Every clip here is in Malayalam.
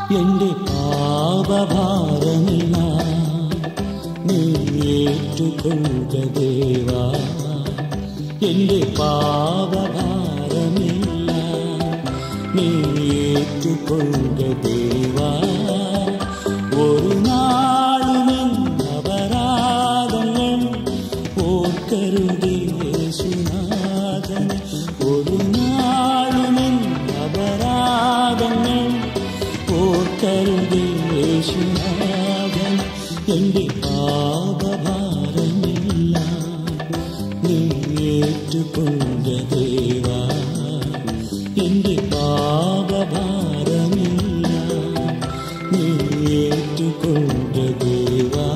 എന്റെ പാപഭാരമെല്ലാം നീ ഏറ്റുകൊണ്ട ദേവാ എന്റെ പാപഭാരമെല്ലാം നീ ഏറ്റുകൊണ്ട ദേവാ ഒരു നാളുമെൻ അപരാധങ്ങൾ ഓർക്കരുതേ യേശുനാഥൻ ഒരു നാളുമെൻ അപരാധങ്ങൾ ഓർക്കരുതേ യേശുനാഥൻ എന്റെ പാപഭാരമെല്ലാം നീ ഏറ്റുകൊണ്ട ദേവാ എന്റെ പാപഭാരമെല്ലാം നീ ഏറ്റുകൊണ്ട ദേവാ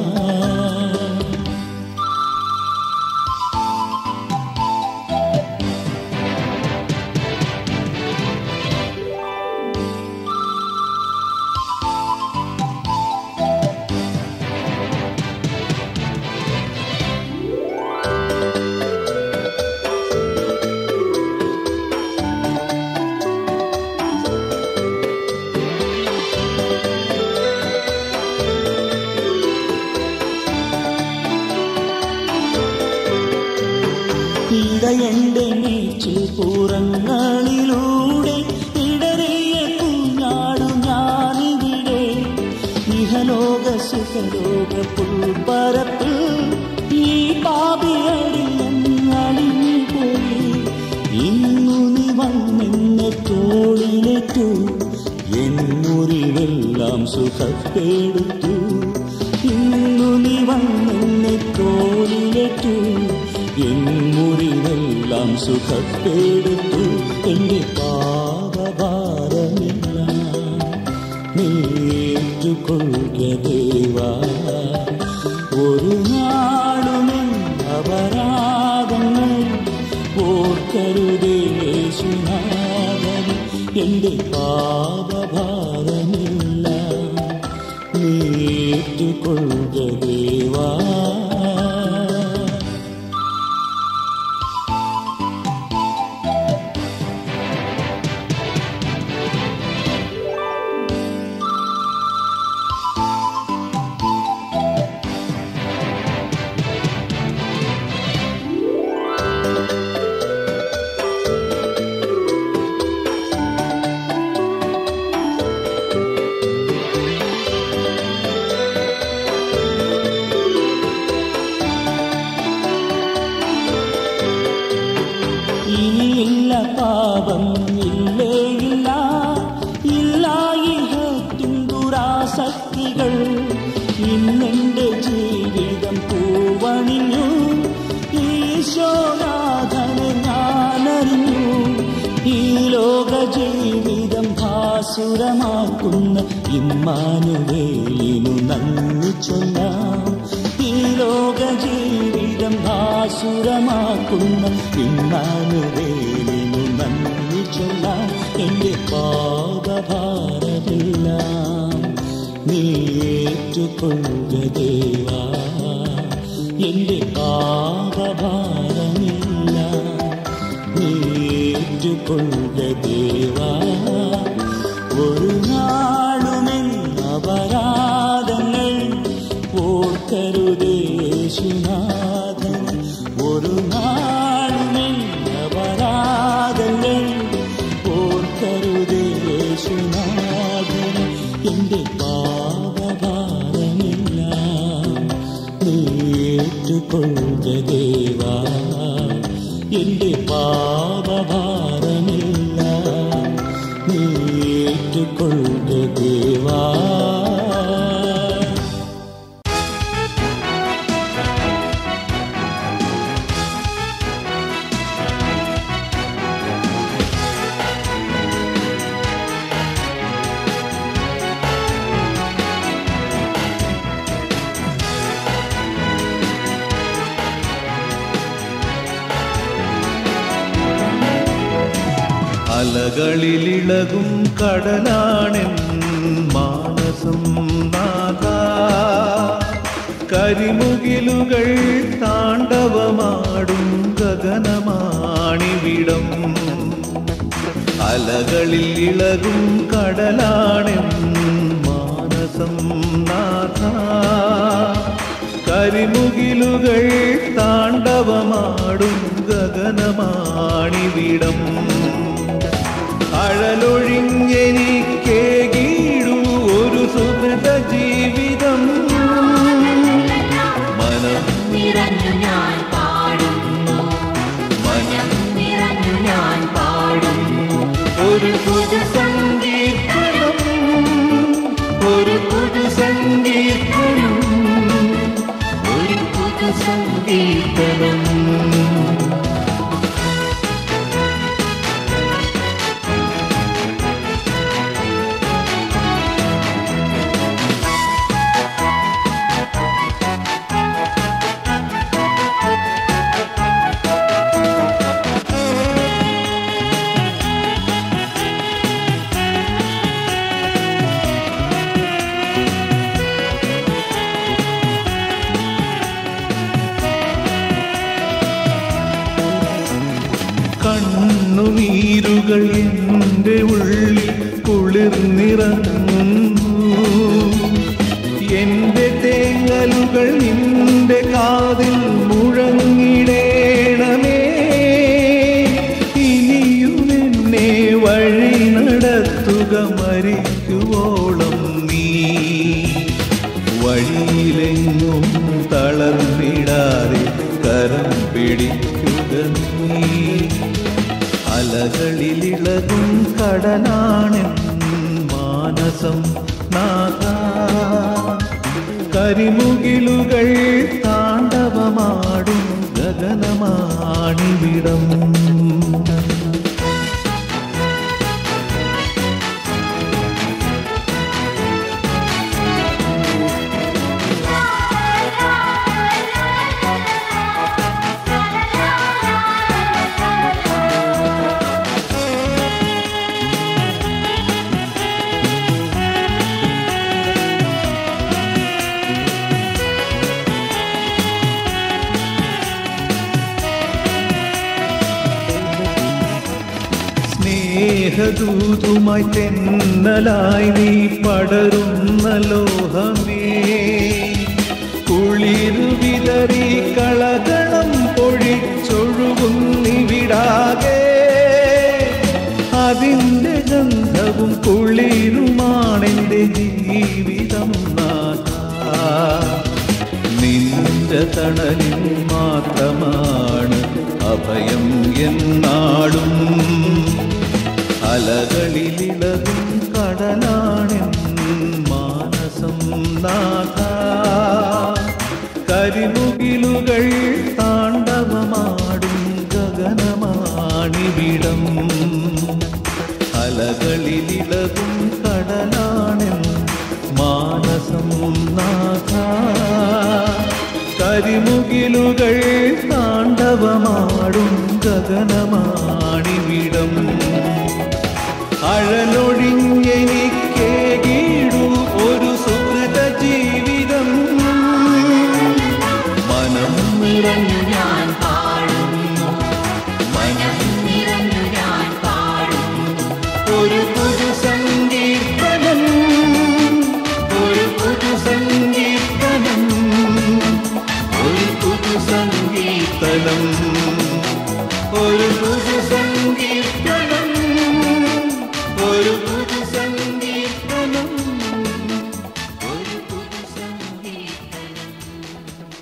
ഇടയന്റെ നീച്ചിൽ പുറങ്ങളിലൂടെ ഇടറിയ കുഞ്ഞാടു ഞാനിവിടെ ഇഹലോക സുഖലോക പുൽപ്പരപ്പിൽ ഈ പാപിയടിയങ്ങടിഞ്ഞു പോയി ഇന്നു നീ വന്നെന്നെ തോളിലേറ്റു എന്നുരിവെല്ലാം സുഖപ്പെടുത്തു ഇന്നു നീ വന്നെന്നെ തോളിലേറ്റു എന്നുരിവെല്ലാം സുഖപ്പെടുത്തു എന്റെ പാപഭാരമെല്ലാം നീറ്റുകൊള്ളുക ദേവാ ഒരു നാളുമെൻ അപരാധങ്ങൾ ഓർക്കരുതേശുനാഥൻ എന്റെ പാപഭാരമെല്ലാം നീറ്റുകൊള്ളുക ദേവാ ഇനിയില്ല പാപം ഇല്ലേ ഇല്ല ഇല്ല ഇഹത്തിൻ ദുരാസക്തികൾ ഇന്നെന്റെ ജീവിതം പൂവണിഞ്ഞു ഈശോനാഥനെ ഞാനറിഞ്ഞു ഈ ലോക ജീവിതം ഭാസുരമാക്കുന്ന ഇമ്മാനുവേലിനു നന്ദി ചൊല്ലാം ഈ ലോക ജീവിതം ഭാസുരമാക്കുന്ന ഇമ്മാനുവേലിനു നന്ദി ചൊല്ലാം എന്റെ പാപഭാരമെല്ലാം നീ ഏറ്റുകൊള്ളുക ദേവാ എന്റെ പാപഭാരമെല്ലാം നീ ഏറ്റുകൊള്ളുക ദേവാ ഒരു നാളുമെൻ അപരാധങ്ങൾ ഓർക്കരുതേശുനാഥൻ ഒരു നാളുമെൻ അപരാധങ്ങൾ ഓർക്കരുതേശുനാഥൻ എന്റെ പാപഭാരമെല്ലാം നീ ഏറ്റുകൊള്ളുക ദേവാ എന്റെ പാപഭാരമെല്ലാം നീ ഏറ്റുകൊള്ളുക ദേവാ അലകളിലിളകും കടലാണെൻ മാനസം നാഥ കരിമുകിലുകൾ താണ്ഡവമാടും ഗഗനമാണിവിടം അലകളിൽ ഇളകും കടലാണെൻ മാനസം നാഥ കരിമുകിലുകൾ താണ്ഡവമാടും ഗഗനമാണിവിടം അഴലൊഴിഞ്ഞെനിക്കേകീടു ഒരു സുഹൃത ജീവിതം മനം നിറഞ്ഞു ഞാൻ പാടുന്നു മനം നിറഞ്ഞു ഞാൻ പാടുന്നു ഒരു പുതു സങ്കീർത്തനം ഒരു പുതു സങ്കീർത്തനം ഒരു പുതു കീർത്തനം കണ്ണുനീരുകൾ എൻ്റെ ഉള്ളിൽ കുളിർന്നിറങ്ങുന്നു എൻ്റെ തേങ്ങലുകൾ നിന്റെ കാതിൽ മുഴങ്ങിടേണമേ ഇനിയും എന്നെ വഴി നടത്തുക മരിക്കുവോളം നീ വഴിയിലെങ്ങും തളർന്നിടാതെ കരം പിടിക്കുക നീ അലകളിലിളകും കടലാണെൻ മാനസം നാഥ കരിമുകിലുകൾ താണ്ഡവമാടും ഗഗനമാണിവിടം സ്നേഹദൂതുമായി തെന്നലായി നീ പടരുന്ന ലോഹമേ കുളിരു വിതറി കളകണം പൊഴിച്ചൊഴുകുന്നിവിടാകെ അതിൻ്റെ ഗന്ധവും കുളിരുമാണെൻ്റെ ജീവിതം നാഥ നിന്റെ തണലിൽ മാത്രമാണ് അഭയം എന്നാളും അലകളിലിളകും കടലാണെൻ മാനസം നാഥ കരിമുകിലുകൾ താണ്ഡവമാടും ഗഗനമാണിവിടം അലകളിലിളകും കടലാണെൻ മാനസം നാഥ കരിമുകിലുകൾ താണ്ഡവമാടും ഗഗനമാണിവിടം അഴലൊഴിഞ്ഞെനിക്കേകീടു ഒരു സുഹൃത ജീവിതം മനം നിറഞ്ഞു ഞാൻ പാടുന്നു മനം നിറഞ്ഞു ഞാൻ പാടുന്നു ഒരു പുതു സങ്കീർത്തനം ഒരു പുതു സങ്കീർത്തനം ഒരു പുതു സങ്കീർത്തനം ഒരു പുതു സങ്കീർത്തനം ഒരു പുതു സങ്കീർത്തനം ഒരു പുതു സങ്കീർത്തനം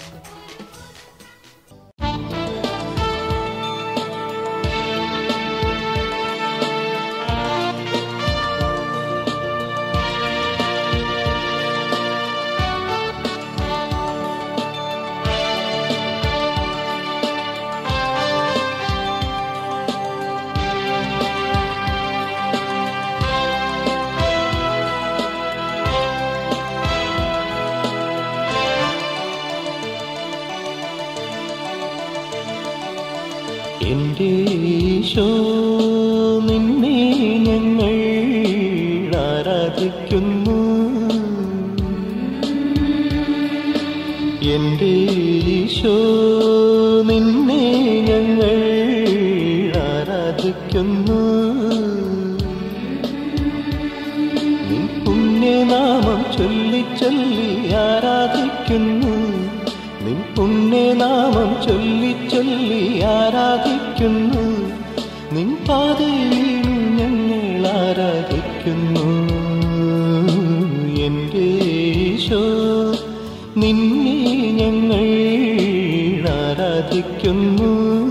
എൻ്റെ ഈശോ നിന്നെ ഞങ്ങൾ ആരാധിക്കുന്നു എൻ്റെ ഈശോ നിന്നെ ഞങ്ങൾ ആരാധിക്കുന്നു ചൊല്ലി ആരാധിക്കുന്നു നിൻ പുണ്യനാമം ചൊല്ലി ചൊല്ലി ആരാധിക്കുന്നു നിൻ പാതയിൽ ഞങ്ങൾ ആരാധിക്കുന്നു എൻ്റെ ഈശോ നിന്നെ ഞങ്ങൾ ആരാധിക്കുന്നു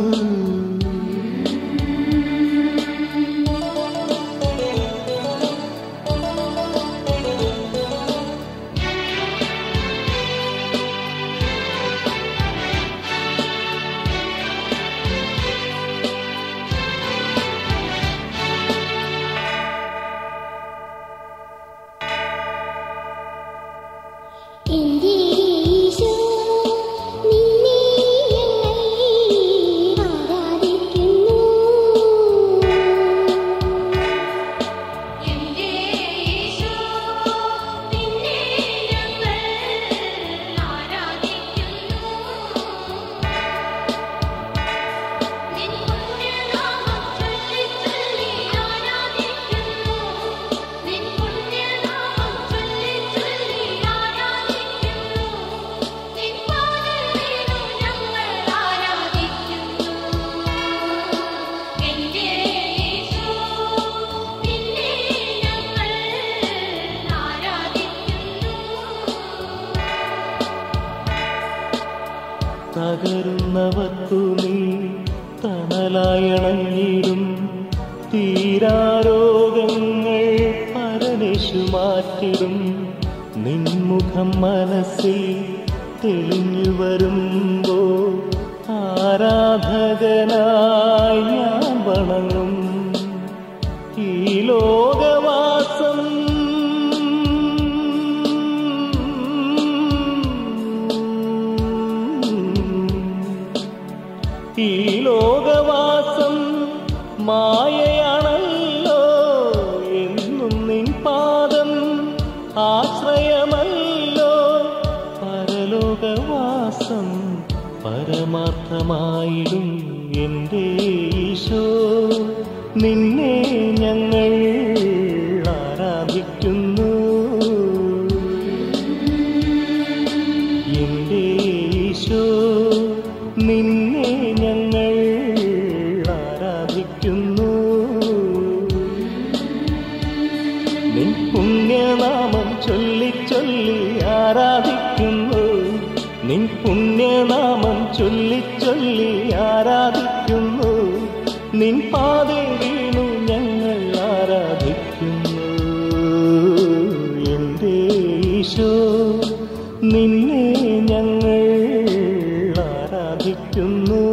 എന്റെ ഈശോ നിന്നെ ഞങ്ങൾ ആരാധിക്കുന്നു എന്റെ ഈശോ നിന്നെ ഞങ്ങൾ ആരാധിക്കുന്നു നിൻ പുണ്യനാമം ചൊല്ലി ചൊല്ലി ആരാധിക്കുന്നു നിൻ പുണ്യനാമം ചൊല്ലി ചൊല്ലി ആരാധിക്കുന്നു നിൻ പാദത്തിനു ഞങ്ങൾ ആരാധിക്കുന്നു എന്റെ യേശു നിന്നെ ഞങ്ങൾ ആരാധിക്കുന്നു തകരുന്നവർക്കു നീ തണലായണഞ്ഞിടും തീരാരോഗങ്ങൾ പരനേശു മാറ്റിടും നിൻമുഖം മനസ്സിൽ തെളിഞ്ഞു വരുമ്പോ ആരാധകനായി ഞാൻ വണങ്ങും ഈ ലോകവാസം ഈ ലോകവാസം മായയാണല്ലോ എന്നും നിൻ പാദം ആശ്രയമല്ലോ പരലോകവാസം പരമാർത്ഥമായിടും എൻ്റെ ഈശോ നിന്നെ ഞങ്ങൾ ആരാധിക്കുന്നു എന്റെ ഈശോ നിന്നെ ഞങ്ങൾ ആരാധിക്കുന്നു നിൻ പുണ്യനാമം ചൊല്ലി ചൊല്ലി ആരാധിക്കുന്നു നിൻ പുണ്യനാമം ചൊല്ലി ചൊല്ലി ആരാധിക്കുന്നു നിൻ പാതേ വീണു ഞങ്ങൾ ആരാധിക്കുന്നു എൻ്റെ ഈശോ നിന്നെ ഞങ്ങൾ ആരാധിക്കുന്നു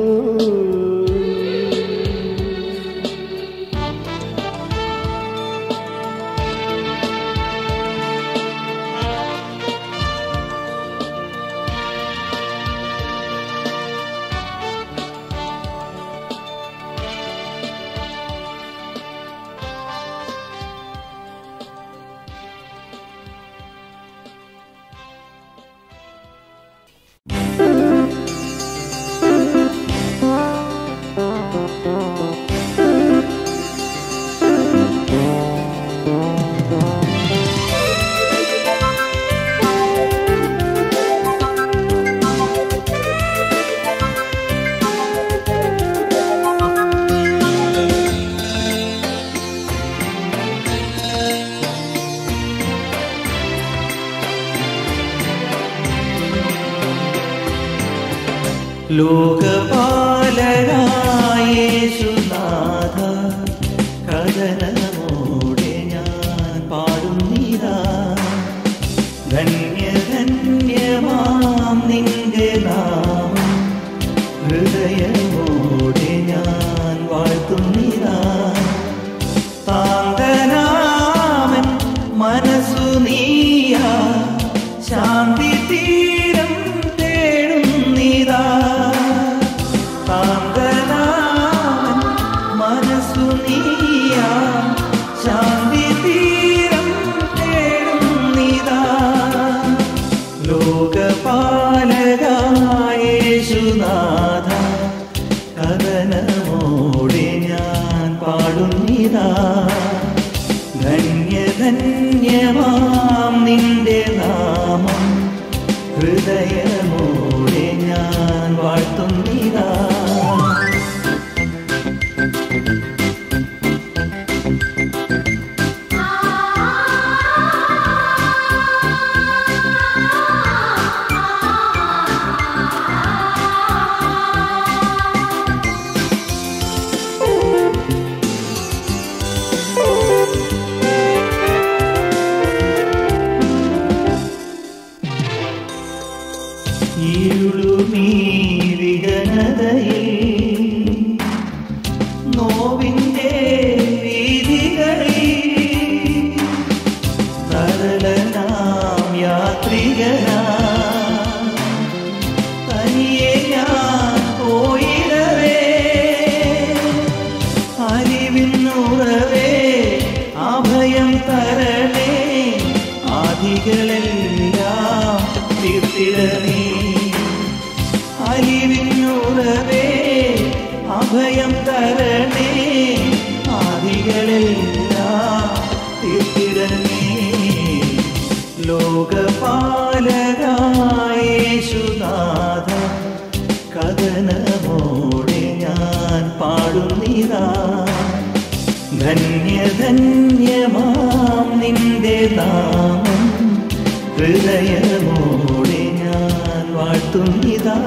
ലോകപാലനായേശുനാഥ കഥനമോടെ ഞാൻ പാടുന്നിതാ ധന്യധന്യമാം നിന്റെ നാമം ഹൃദയമോടെ ഞാൻ വാഴ്ത്തുന്നിതാ താന്തനാമൻ മനസ്സു നീയാ ശാന്തി തീരം തേടുന്നിതാ താന്തനാമൻ ധന്യമാം നിന്റെ നാമം ഹൃദയമോടെ ഞാൻ വാഴ്ത്തുന്നിതാ ഇരുളുമീരികനതയിൽ നോവിൻ്റെ വീതികളിൽ സരളനാം യാത്രികനാ തനിയെ ഞാൻ പോയിടവേ അറിവിന്നുറവേ അഭയം തരണേ ആദികളെല്ലാം തീർത്തിടണേ അലിവിന്നുറവേ അഭയം തരണേ ആദികളെല്ലാം തീർത്തിടണേ ലോകപാലകായേശുനാഥ കഥനമോടെ ഞാൻ പാടുന്നിതാ ധന്യധന്യമാം നിന്റെ നാമം ഹൃദയമോടെ ഞാൻ വാഴ്ത്തുന്നിതാ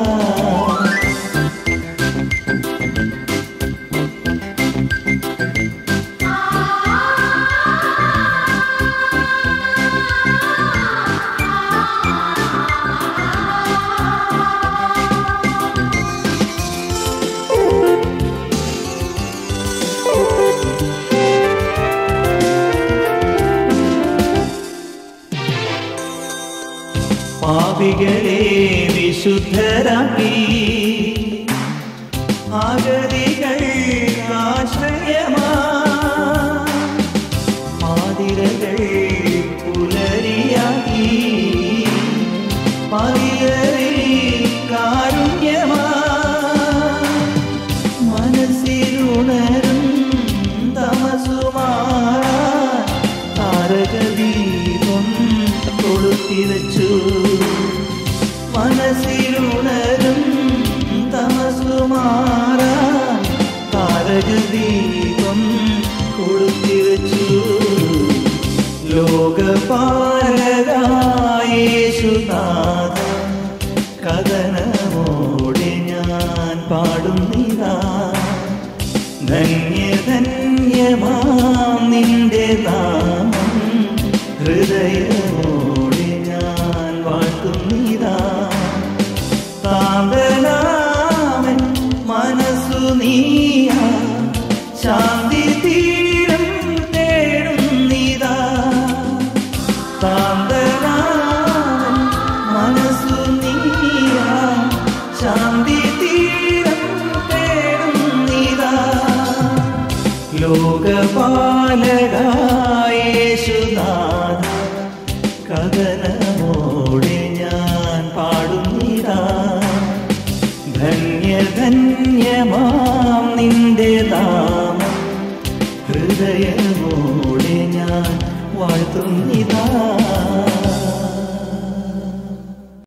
പാപികളെ വിശുദ്ധരാക്കി ആഗതികൾ ആശ്രയമാ പാതിരകൾ പുലരിയാക്കി പതിയറിൽ കാരുണ്യമാ മനസ്സിലുണരും തമസുമാറാ താരകദീപം കൊളുത്തിവച്ചു മനസ്സിലുണരും തമസുമാറാ താരകദീപം കൊളുത്തിവച്ചു ലോകപാലകായേശുനാഥ കഥനമോടെ ഞാൻ പാടുന്നിതാ ധന്യധന്യമാം നിന്റെ നാമം ഹൃദയമോടെ ഞാൻ വാഴ്ത്തുന്നിതാ താന്തനാമൻ മനസ്സു നീയ ശാന്തി തീരം തേടുന്നിതാ താന്തനാമൻ മനസ്സു നീയ ശാന്തി തീരം തേടുന്നിതാ ലോകപാലകായേശുനാഥ കഥനമോടെ ഞാൻ പാടുന്നിതാ ധന്യധന്യമാം നിന്റെ നാമം ഹൃദയമോടെ ഞാൻ വാഴ്ത്തുന്നിതാ